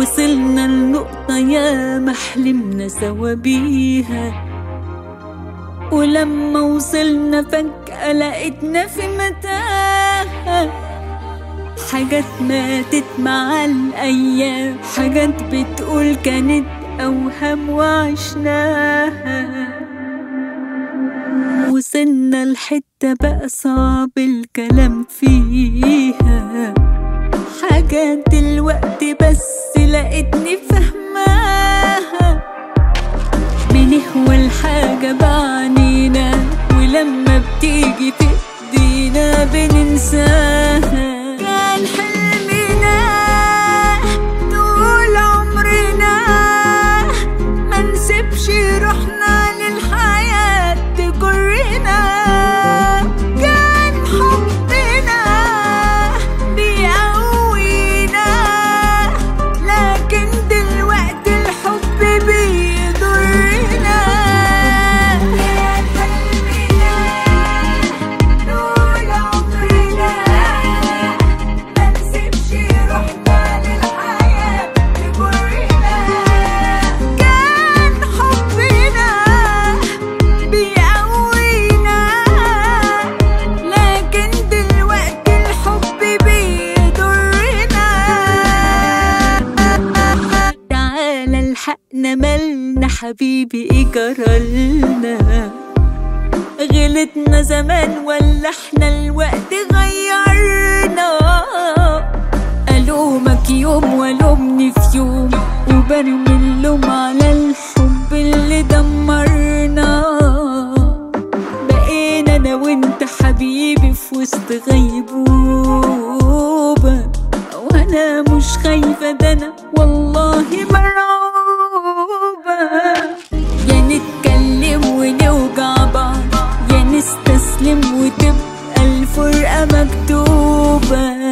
وصلنا لنقطة يا محلمنا سوا بيها ولما وصلنا فجأة لقيتنا في متاهة حاجات ماتت مع الأيام حاجات بتقول كانت أوهام وعشناها وصلنا لحتة بقى صعب الكلام فيها حاجات دلوقتي بس لقيتني فهماها بنهوى الحاجة بعنينا ولما بتيجي في ايدينا بننساها كان حلمنا طول عمرنا ما نسيبش روحنا للحياة تجرنا كان حبنا بيقوينا لكن دلوقتي الحب بيضرنا كان حلمنا طول عمرنا ما نسيبش روحنا للحياة تجرنا كان حبنا بيقوينا لكن دلوقتي الحب بيضرنا تعالى الحقنا مالنا حبيبي ايه جرالنا غلطنا زمان ولا احنا الوقت غيرنا ألومك يوم ولومني في يوم وبرمي اللوم على الحب اللي دمرنا بقينا انا وانت حبيبي في وسط غيبوبة وانا مش خايفة ده انا والله مرعوبة يا نتكلم ونوجع بعض يا نستسلم وتبقى الفرقة مكتوبة